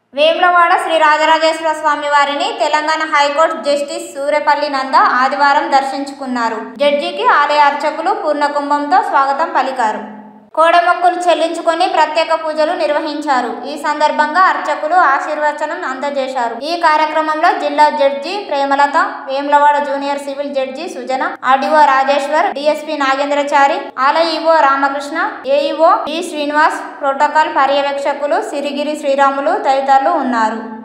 వేములవాడ శ్రీ రాజరాజేశ్వర స్వామి వారిని Telangana high court justice Suryapalli Nanda ఆదివారం దర్శించుకున్నారు జడ్జికి ఆలయ అర్చకులు పూర్ణకుంభంతో స్వాగతం పలికారు కోడమొక్కులు చెల్లించుకొని ప్రత్యేక పూజలు నిర్వహించారు ఈ సందర్భంగా అర్చకులు ఆశీర్వచనం అందజేశారు ఈ కార్యక్రమంలో జిల్లా judge Premalatha Vemulawada junior civil judge Sujana RDO Rajeshwar DSP Nagendrachari ఆలయ EO Ramakrishna AEO B Srinivas protocol పర్యవేక్షకులు సిరిగిరి శ్రీరాములు తదితరులు ఉన్నారు